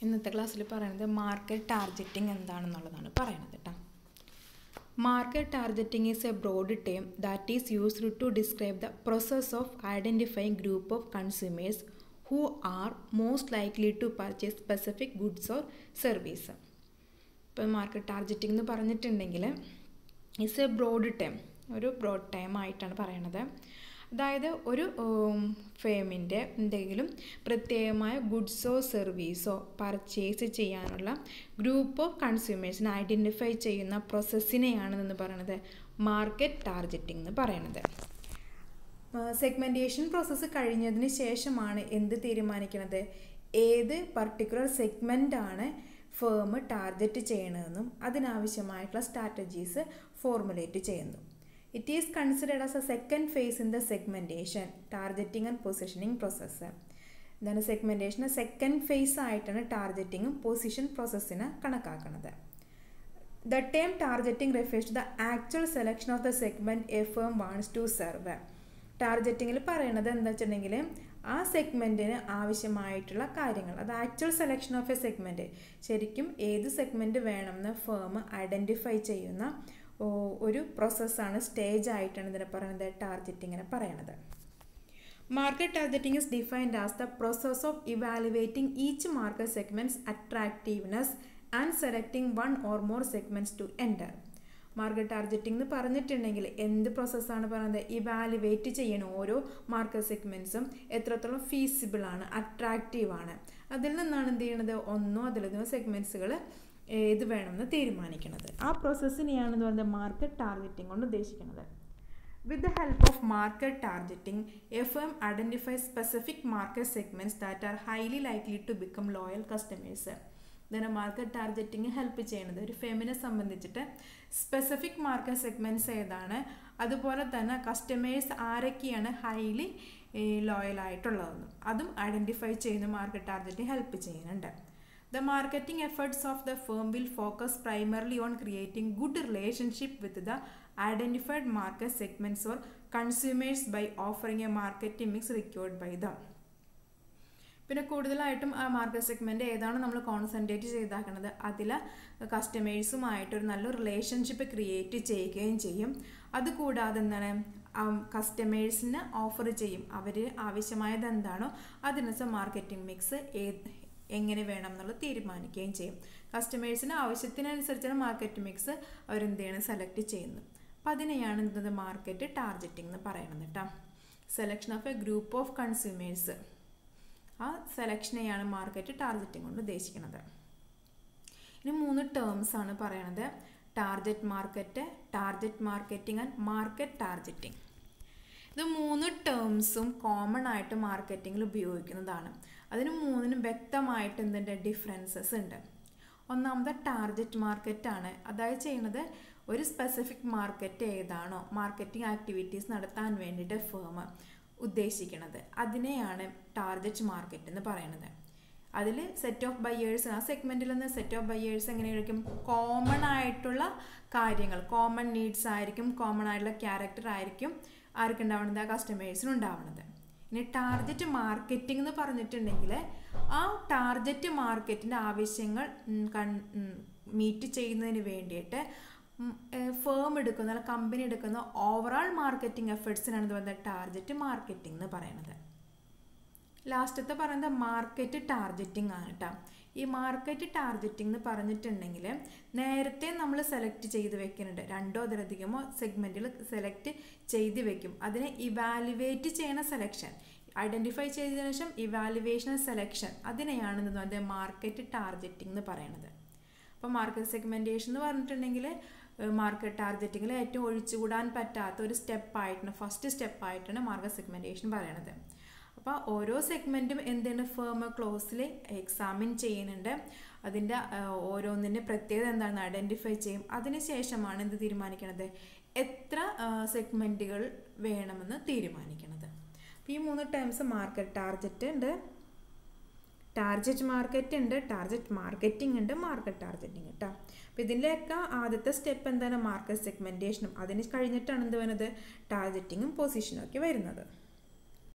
ഇന്നത്തെ ക്ലാസ്സിൽ പറയുന്നത് മാർക്കറ്റ് ടാർഗറ്റിംഗ് എന്താണെന്നുള്ളതാണ് പറയുന്നത് കേട്ടോ market targeting is a broad term that is used to describe the process of identifying group of consumers who are most likely to purchase specific goods or service ഇപ്പം market targeting എന്ന് പറഞ്ഞിട്ടുണ്ടെങ്കിൽ it's a broad time ഒരു broad time ആയിട്ടാണ് പറയണത് അതായത് ഒരു ഫേമിൻ്റെ എന്തെങ്കിലും പ്രത്യേകമായ ഗുഡ്സോ സർവീസോ പർച്ചേസ് ചെയ്യാനുള്ള ഗ്രൂപ്പ് ഓഫ് കൺസ്യൂമേഴ്സിനെ ഐഡൻറ്റിഫൈ ചെയ്യുന്ന പ്രോസസ്സിനെയാണ് എന്ന് പറയുന്നത് മാർക്കറ്റ് ടാർഗറ്റിംഗ് എന്ന് പറയുന്നത് സെഗ്മെൻറ്റേഷൻ പ്രോസസ്സ് കഴിഞ്ഞതിന് ശേഷമാണ് എന്ത് തീരുമാനിക്കുന്നത് ഏത് പർട്ടിക്കുലർ സെഗ്മെൻ്റാണ് ഫേം ടാർഗറ്റ് ചെയ്യണതെന്നും അതിനാവശ്യമായിട്ടുള്ള സ്ട്രാറ്റജീസ് ഫോർമുലേറ്റ് ചെയ്യുന്നു it is considered as a second phase in the segmentation targeting and positioning process എന്താണ് സെഗ്മെൻറ്റേഷൻ സെക്കൻഡ് ഫേസ് ആയിട്ടാണ് ടാർഗറ്റിങ്ങും പൊസിഷൻ പ്രോസസ്സിനെ കണക്കാക്കുന്നത് the term targeting refers to the actual selection of the segment a firm wants to serve ടാർഗറ്റിങ്ങിൽ പറയണത് എന്താ വെച്ചിട്ടുണ്ടെങ്കിൽ ആ സെഗ്മെൻറ്റിന് ആവശ്യമായിട്ടുള്ള കാര്യങ്ങൾ അത് actual selection of a segment ശരിക്കും ഏത് സെഗ്മെൻറ്റ് വേണമെന്ന് ഫേം ഐഡൻറ്റിഫൈ ചെയ്യുന്ന ഒരു പ്രോസസ്സാണ് സ്റ്റേജ് ആയിട്ടാണ് ഇതിനെ പറയുന്നത് ടാർഗറ്റിങ്ങിനെ പറയണത് market targeting is defined as the process of evaluating each market segments attractiveness and selecting one or more segments to enter market targeting എന്ന് പറഞ്ഞിട്ടുണ്ടെങ്കിൽ എന്ത് പ്രോസസ്സാണ് പറയുന്നത് ഇവാലുവേറ്റ് ചെയ്യണം ഓരോ മാർക്കറ്റ് സെഗ്മെൻറ്റ്സും എത്രത്തോളം ഫീസിബിൾ ആണ് അട്രാക്റ്റീവ് ആണ് അതിൽ നിന്നാണ് എന്ത് ചെയ്യണത് ഒന്നോ അതിലധികം സെഗ്മെൻറ്റ്സുകൾ ഏത് വേണമെന്ന് തീരുമാനിക്കുന്നത് ആ പ്രോസസ്സിനെയാണ് എന്ന് പറയുന്നത് മാർക്കറ്റ് ടാർഗറ്റിംഗ് കൊണ്ട് ഉദ്ദേശിക്കുന്നത് with the help of market targeting F M identify specific market segments that are highly likely to become loyal customers ഇതിനെ മാർക്കറ്റ് ടാർഗറ്റിംഗ് ഹെൽപ്പ് ചെയ്യുന്നത് ഒരു ഫെമിനെ സംബന്ധിച്ചിട്ട് സ്പെസിഫിക് മാർക്കറ്റ് സെഗ്മെൻറ്റ്സ് ഏതാണ് അതുപോലെ തന്നെ കസ്റ്റമേഴ്സ് ആരൊക്കെയാണ് ഹൈലി ലോയൽ ആയിട്ടുള്ളതെന്നും അതും ഐഡൻറ്റിഫൈ ചെയ്യുന്ന മാർക്കറ്റ് ടാർഗറ്റിംഗ് ഹെൽപ്പ് ചെയ്യുന്നുണ്ട് The marketing efforts of the firm will focus primarily on creating good relationship with the identified market segments or consumers by offering a marketing mix required by them. പിന്നെ കൂടുതലായിട്ടും ആ market segment ഏതാണ് നമ്മൾ concentrate ചെയ്താക്കുന്നത് അതിൽ കസ്റ്റമേഴ്സുമായിട്ടൊരു നല്ല relationship create ചെയ്യുകയും ചെയ്യും അതുകൂടാതെ എന്താണ് കസ്റ്റമേഴ്സിന് ഓഫർ ചെയ്യും അവർ ആവശ്യമായത് എന്താണോ അതിനനുസരിച്ച് മാർക്കറ്റിംഗ് മിക്സ് ഏത് എങ്ങനെ വേണം എന്നുള്ളത് തീരുമാനിക്കുകയും ചെയ്യും കസ്റ്റമേഴ്സിന് ആവശ്യത്തിനനുസരിച്ചാണ് മാർക്കറ്റ് മിക്സ് അവരെന്ത് ചെയ്യണം സെലക്ട് ചെയ്യുന്നത് അപ്പം അതിനെയാണ് എന്ത് മാർക്കറ്റ് ടാർഗറ്റിംഗ് എന്ന് പറയുന്നത് കേട്ടോ selection of a group of consumers ആ സെലക്ഷനെയാണ് മാർക്കറ്റ് ടാർഗറ്റിംഗ് കൊണ്ട് ഉദ്ദേശിക്കുന്നത് ഇനി മൂന്ന് ടേംസ് ആണ് പറയണത് target market target marketing and market targeting ഇത് മൂന്ന് ടേംസും കോമൺ ആയിട്ട് മാർക്കറ്റിങ്ങിൽ ഉപയോഗിക്കുന്നതാണ് അതിന് മൂന്നിനും വ്യക്തമായിട്ട് എന്തിൻ്റെ ഡിഫറൻസസ് ഉണ്ട് ഒന്നാമത്തെ ടാർഗറ്റ് മാർക്കറ്റാണ് അതായത് ചെയ്യുന്നത് ഒരു സ്പെസിഫിക് മാർക്കറ്റ് ഏതാണോ മാർക്കറ്റിംഗ് ആക്ടിവിറ്റീസ് നടത്താൻ വേണ്ടിയിട്ട് ഫേം ഉദ്ദേശിക്കുന്നത് അതിനെയാണ് ടാർഗറ്റ് മാർക്കറ്റ് എന്ന് പറയുന്നത് അതിൽ സെറ്റ് ഓഫ് ബയേഴ്സ് ആ സെഗ്മെൻറ്റിൽ നിന്ന് സെറ്റ് ഓഫ് ബയേഴ്സ് എങ്ങനെയായിരിക്കും കോമൺ ആയിട്ടുള്ള കാര്യങ്ങൾ കോമൺ നീഡ്സ് ആയിരിക്കും കോമൺ ആയിട്ടുള്ള ക്യാരക്ടർ ആയിരിക്കും ആർക്കുണ്ടാവുന്നത് ആ കസ്റ്റമേഴ്സിന് ഉണ്ടാവുന്നത് ഇനി ടാർഗറ്റ് മാർക്കറ്റിംഗ് എന്ന് പറഞ്ഞിട്ടുണ്ടെങ്കിൽ ആ ടാർഗറ്റ് മാർക്കറ്റിൻ്റെ ആവശ്യങ്ങൾ മീറ്റ് ചെയ്യുന്നതിന് വേണ്ടിയിട്ട് ഫേം എടുക്കുന്ന അല്ലെങ്കിൽ കമ്പനി എടുക്കുന്ന ഓവറാൾ മാർക്കറ്റിംഗ് എഫേർട്സിനാണ് ഇത് പറയുന്നത് ടാർഗറ്റ് മാർക്കറ്റിംഗ് എന്ന് പറയുന്നത് ലാസ്റ്റത്തെ പറയുന്നത് മാർക്കറ്റ് ടാർഗറ്റിംഗ് ആണ് കേട്ടോ ഈ മാർക്കറ്റ് ടാർഗറ്റിംഗ് എന്ന് പറഞ്ഞിട്ടുണ്ടെങ്കിൽ നേരത്തെ നമ്മൾ സെലക്ട് ചെയ്ത് വെക്കുന്നുണ്ട് രണ്ടോ അതിലധികമോ സെഗ്മെൻറ്റിൽ സെലക്ട് ചെയ്ത് വെക്കും അതിനെ ഇവാലുവേറ്റ് ചെയ്യണ സെലക്ഷൻ ഐഡൻറ്റിഫൈ ചെയ്തതിനു ശേഷം ഇവാലുവേഷൻ സെലക്ഷൻ അതിനെയാണ് എന്ന് പറയുന്നത് മാർക്കറ്റ് ടാർഗറ്റിംഗ് എന്ന് പറയുന്നത് അപ്പോൾ മാർക്കറ്റ് സെഗ്മെൻറ്റേഷൻ എന്ന് പറഞ്ഞിട്ടുണ്ടെങ്കിൽ മാർക്കറ്റ് ടാർഗറ്റിങ്ങിൽ ഏറ്റവും ഒഴിച്ചുകൂടാൻ പറ്റാത്ത ഒരു സ്റ്റെപ്പായിട്ടാണ് ഫസ്റ്റ് സ്റ്റെപ്പായിട്ടാണ് മാർക്കറ്റ് സെഗ്മെൻറ്റേഷൻ പറയണത് അപ്പോൾ ഓരോ സെഗ്മെൻറ്റും എന്താണ് ഫേം ക്ലോസിൽ എക്സാമിൻ ചെയ്യുന്നുണ്ട് അതിൻ്റെ ഓരോന്നിൻ്റെ പ്രത്യേകത എന്താണെന്ന് ഐഡൻറ്റിഫൈ ചെയ്യും അതിനുശേഷമാണ് എന്ത് തീരുമാനിക്കുന്നത് എത്ര സെഗ്മെൻറ്റുകൾ വേണമെന്ന് തീരുമാനിക്കുന്നത് അപ്പോൾ ഈ മൂന്ന് ടേംസ് മാർക്കറ്റ് ടാർഗറ്റ് ഉണ്ട് ടാർഗറ്റ് മാർക്കറ്റ് ഉണ്ട് ടാർഗറ്റ് മാർക്കറ്റിംഗ് ഉണ്ട് മാർക്കറ്റ് ടാർഗറ്റിംഗ് കേട്ടോ അപ്പോൾ ഇതിൻ്റെയൊക്കെ ആദ്യത്തെ സ്റ്റെപ്പ് എന്താണ് മാർക്കറ്റ് സെഗ്മെൻറ്റേഷനും അതിന് കഴിഞ്ഞിട്ടാണ് എന്ത് വരുന്നത് ടാർഗറ്റിങ്ങും പൊസിഷനും ഒക്കെ വരുന്നത്